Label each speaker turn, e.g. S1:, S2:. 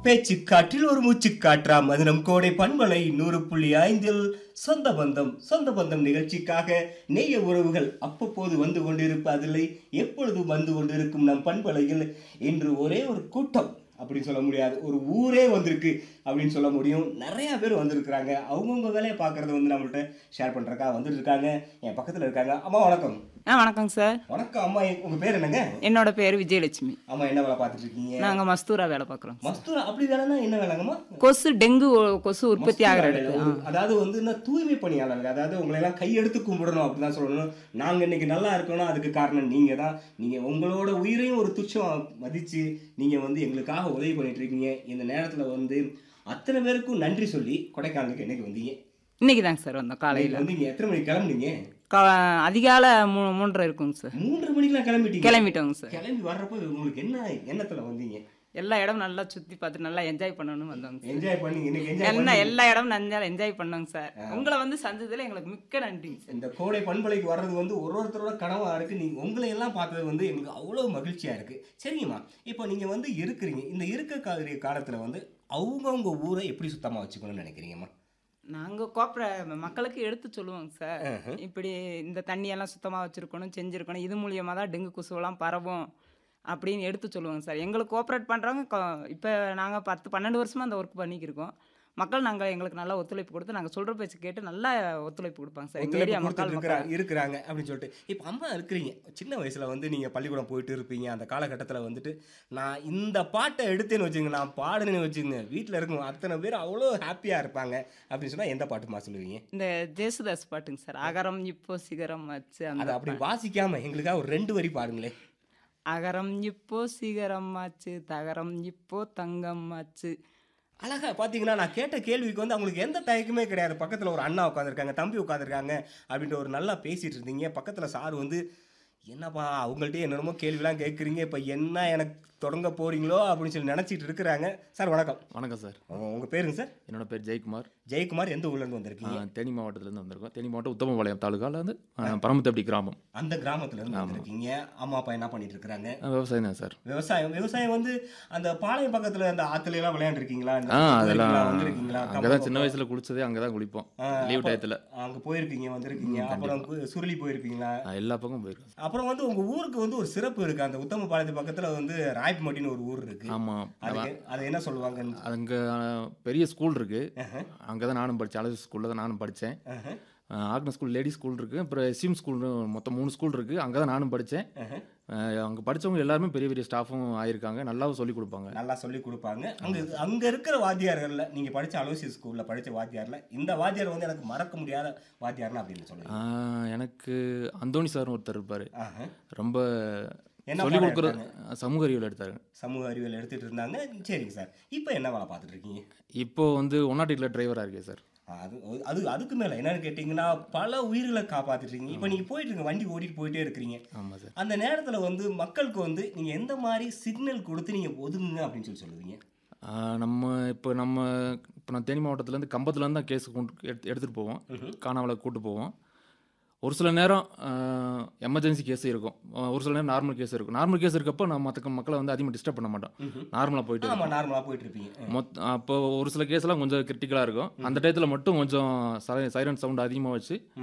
S1: பேச்சுக்காற்றில் ஒரு மூச்சுக்காற்றா மதுரம் கோடை பண்பலை நூறு புள்ளி ஐந்தில் சொந்த பந்தம் சொந்த பந்தம் நிகழ்ச்சிக்காக நெய்ய உறவுகள் அவ்வப்போது வந்து கொண்டிருப்பதில்லை எப்பொழுதும் வந்து கொண்டிருக்கும் நம் பண்பலையில் இன்று ஒரே ஒரு கூட்டம் அப்படின்னு சொல்ல முடியாது ஒரு ஊரே வந்திருக்கு அப்படின்னு சொல்ல முடியும் நிறைய பேர் வந்திருக்கிறாங்க அவங்கவுங்க வேலையை பார்க்கறத வந்து நம்மள்ட்ட ஷேர் பண்ணுறக்கா வந்துட்டு இருக்காங்க என் பக்கத்தில் இருக்காங்க அம்மா வணக்கம்
S2: ஆ வணக்கங்க சார்
S1: வணக்கம் அம்மா உங்கள் பேர் என்னங்க
S2: என்னோட பேர் விஜயலட்சுமி
S1: அம்மா என்ன வேலை பார்த்துட்டு இருக்கீங்க
S2: நாங்கள் மஸ்தூரா வேலை பார்க்குறோம்
S1: மஸ்தூரா அப்படி வேலைன்னா என்ன வேலைங்கம்மா
S2: கொசு டெங்கு ஒ- கொசு உற்பத்தி ஆகிற
S1: மஸ்தூரா வேலை. ஒரு- அதாவது வந்து என்ன தூய்மை பணியாளர்கள் அதாவது உங்களை எல்லாம் கையெடுத்து கும்பிடணும் அப்படிதான் சொல்லணும் நாங்க இன்னைக்கு நல்லா இருக்கணும் அதுக்கு காரணம் நீங்க தான் நீங்க உங்களோட உயிரையும் ஒரு துச்சம் மதிச்சு நீங்க வந்து எங்களுக்காக உதவி பண்ணிட்டு இருக்கீங்க இந்த நேரத்துல வந்து அத்தனை பேருக்கும் நன்றி சொல்லி கொடைக்கானலுக்கு என்னைக்கு வந்தீங்க
S2: இன்னைக்கு தாங்க சார் வந்தோம் காலையில்
S1: இன்னைக்கு வந்து இங்க எத்தனை மணிக்கு கிளம்புனீங்க
S2: கா அதிகாலை மூ மூன்றரை இருக்குங்க சார்
S1: மூன்றரை மணிக்கெல்லாம் கிளம்பிட்டீங்க
S2: கிளம்பிட்டோங்க சார்
S1: கிளம்பி வர்றப்போ உங்களுக்கு என்ன எண்ணத்துல வந்தீங்க
S2: எல்லா இடமும் நல்லா சுற்றி பார்த்து நல்லா என்ஜாய் பண்ணணும்னு வந்தோங்க சார்
S1: என்ஜாய் பண்ணி இன்னைக்கு என்ஜாய்
S2: என்ன எல்லா இடமும் நல்லா என்ஜாய் பண்ணோங்க சார் உங்களை வந்து சந்ததியில் எங்களுக்கு மிக்க நன்றிங்க சார்
S1: இந்த கோடை பண்பலைக்கு வர்றது வந்து ஒரு ஒருத்தரோட கனவா இருக்கு நீங்க உங்களை எல்லாம் பார்த்தது வந்து எங்களுக்கு அவ்வளவு மகிழ்ச்சியா இருக்கு சரிங்கம்மா இப்போ நீங்க வந்து இருக்கிறீங்க இந்த இருக்க கா- காலத்துல வந்து அவங்கவுங்க ஊரை எப்படி சுத்தமா வச்சுக்கணும்னு நினைக்கிறீங்கம்மா
S2: நாங்கள் கோப்பர மக்களுக்கு எடுத்து சொல்லுவோங்க சார் இப்படி இந்த தண்ணியெல்லாம் சுத்தமாக வச்சுருக்கணும் செஞ்சுருக்கணும் இது மூலியமாக தான் டெங்கு கொசுவெல்லாம் பரவும் அப்படின்னு எடுத்து சொல்லுவோங்க சார் எங்களுக்கு கோஆப்ரேட் பண்ணுறவங்க இப்போ நாங்கள் பத்து பன்னெண்டு வருஷமாக அந்த ஒர்க் பண்ணிக்கிருக்கோம் மக்கள் நாங்கள் எங்களுக்கு நல்லா ஒத்துழைப்பு கொடுத்து நாங்கள் சொல்கிற பேச்சு கேட்டு நல்லா ஒத்துழைப்பு கொடுப்பாங்க சார் எங்கள் ஏரியா
S1: ஒத்துழைப்பு
S2: மக்கள்
S1: கொடுத்துட்டு
S2: மக்கள்
S1: இருக்கிறாங்க இருக்கிறாங்க அப்படின்னு சொல்லிட்டு இப்போ அம்மா இருக்கிறீங்க சின்ன வயசுல வந்து நீங்க பள்ளிக்கூடம் போயிட்டு இருப்பீங்க அந்த காலகட்டத்துல வந்துட்டு நான் இந்த பாட்டை எடுத்தேன்னு வச்சுங்க நான் பாடுனேன்னு வச்சுங்க வீட்டில் இருக்கும் அத்தனை பேர் அவ்வளோ ஹாப்பியா இருப்பாங்க அப்படின்னு சொன்னா எந்த பாட்டுமா சொல்லுவீங்க
S2: இந்த ஜேசுதாஸ் பாட்டுங்க சார் அகரம் இப்போ சிகரம் வச்சு
S1: அதை
S2: அந்த
S1: அப்படி வாசிக்காம எங்களுக்காக ஒரு ரெண்டு வரி பாடுங்களே
S2: அகரம் இப்போ சிகரம் ஆச்சு தகரம் இப்போ தங்கம் ஆச்சு
S1: அழகா பாத்தீங்கன்னா நான் கேட்ட கேள்விக்கு வந்து அவங்களுக்கு எந்த தயக்கமே கிடையாது பக்கத்துல ஒரு அண்ணா உட்காந்துருக்காங்க தம்பி உட்காந்துருக்காங்க அப்படின்ட்டு ஒரு நல்லா பேசிட்டு இருந்தீங்க பக்கத்துல சார் வந்து என்னப்பா அவங்கள்ட்ட என்னென்னமோ கேள்விலாம் கேட்குறீங்க இப்போ என்ன எனக்கு தொடங்க போறீங்களோ அப்படின்னு சொல்லி நினச்சிட்டு இருக்கிறாங்க சார் வணக்கம்
S3: வணக்கம் சார்
S1: உங்க- உங்க பேருங்க சார்
S3: என்னோட பேர் ஜெயக்குமார்
S1: ஜெயக்குமார் எந்த ஊர்ல இருந்து வந்திருக்கீங்க
S3: ஆ, தேனி மாவட்டத்துலேருந்து வந்திருக்கோம் தேனி மாவட்டம் உத்தமபாளையம் தாலுகாவில் வந்து பரமத்தப்படி கிராமம்
S1: அந்த கிராமத்துல இருந்து வந்திருக்கீங்க அம்மா அப்பா என்ன பண்ணிட்டு இருக்காங்க
S3: ஆ, விவசாயம் தான் சார்
S1: விவசாயம் விவசாயம் வந்து அந்த பாளையம் பக்கத்துல அந்த ஆத்துல எல்லாம் விளையாண்டுருக்கீங்களா
S3: ஆ அதெல்லாம்
S1: வந்திருக்கீங்களா
S3: அங்கே தான் சின்ன வயசில் குளிச்சதே அங்கே தான் குளிப்போம் லீவ் டயத்தில்
S1: அங்க போயிருக்கீங்க வந்திருக்கீங்க அப்புறம் கு- சுருளி போயிருக்கீங்களா
S3: எல்லா பக்கம் போயிருக்கேன்
S1: அப்புறம் வந்து உங்க ஊருக்கு வந்து ஒரு சிறப்பு இருக்கு அந்த உத்தம பாளையத்து பக்கத்துல வந்து ராய்ப்புமட்டின்னு ஒரு ஊர் இருக்கு
S3: ஆமாம்
S1: அதுக்கு அது என்ன சொல்லுவாங்க
S3: அங்கே பெரிய ஸ்கூல் இருக்கு அங்கே தான் நானும் படித்தேன் அழகு ஸ்கூலில் தான் நானும் படித்தேன் ஆக்னஸ் ஸ்கூல் லேடி ஸ்கூல் இருக்கு அப்புறம் எஸ்எம் ஸ்கூல் மொத்தம் மூணு ஸ்கூல் இருக்கு அங்கே தான் நானும் படித்தேன் அங்கே படித்தவங்க எல்லாருமே பெரிய பெரிய ஸ்டாஃபும் ஆயிருக்காங்க நல்லாவும் சொல்லி கொடுப்பாங்க
S1: நல்லா சொல்லி கொடுப்பாங்க அங்க அங்க இருக்கிற வாத்தியார்கள்ல நீங்க படிச்ச அலோசி ஸ்கூல்ல படிச்ச வாத்தியார்ல இந்த வாத்தியார் வந்து எனக்கு மறக்க முடியாத வாத்தியார்னு அப்படின்னு சொல்லுங்க
S3: ஆ, எனக்கு அந்தோணி சார்னு ஒருத்தர் இருப்பார்
S1: ஆஹா.
S3: ரொம்ப
S1: என்ன
S3: சொல்லி
S1: பாடம்
S3: கொடுக்குற சமூக அறிவியல் எடுத்தாரு
S1: சமூக அறிவியல் எடுத்துட்டு இருந்தாங்க சரிங்க சார் இப்போ என்ன வேலை பார்த்துட்டு இருக்கீங்க
S3: இப்போ வந்து ஒன்னாட்டியில் டிரைவராக இருக்கேன் சார்
S1: அது அது அதுக்கு மேல என்னன்னு கேட்டிங்கன்னா பல உயிர்களை காப்பாத்திட்டு இருக்கீங்க இப்போ நீங்க போயிட்டு இருங்க வண்டி ஓட்டிட்டு போயிட்டே இருக்கிறீங்க
S3: ஆமாம் சார்
S1: அந்த நேரத்துல வந்து மக்களுக்கு வந்து நீங்க எந்த மாதிரி சிக்னல் கொடுத்து நீங்க ஒதுங்குங்க அப்படின்னு சொல்லி சொல்லுவீங்க
S3: ஆ, நம்ம இப்போ நம்ம இப்போ நான் தேனி மாவட்டத்துலேருந்து கம்பத்துலேருந்து தான் கேஸ் கொண்டு எடுத்து எடுத்துகிட்டு போவோம் காணாமலை கூட்டு போவோம் ஒரு சில நேரம் எமர்ஜென்சி கேஸ் இருக்கும் ஆ, ஒரு சில நேரம் நார்மல் கேஸ் இருக்கும் நார்மல் கேஸ் இருக்கப்போ நம்ம மற்ற மக்களை வந்து அதிகமாக டிஸ்டர்ப் பண்ண மாட்டோம் நார்மலாக போயிட்டு
S1: ஆமா நார்மலா போயிட்டு இருப்பீங்க
S3: மொத் அப்போ ஒரு சில கேஸ்லாம் கொஞ்சம் கிரிட்டிக்கலாக இருக்கும் அந்த டயத்தில் மட்டும் கொஞ்சம் சைரன் சவுண்ட் அதிகமாக வச்சு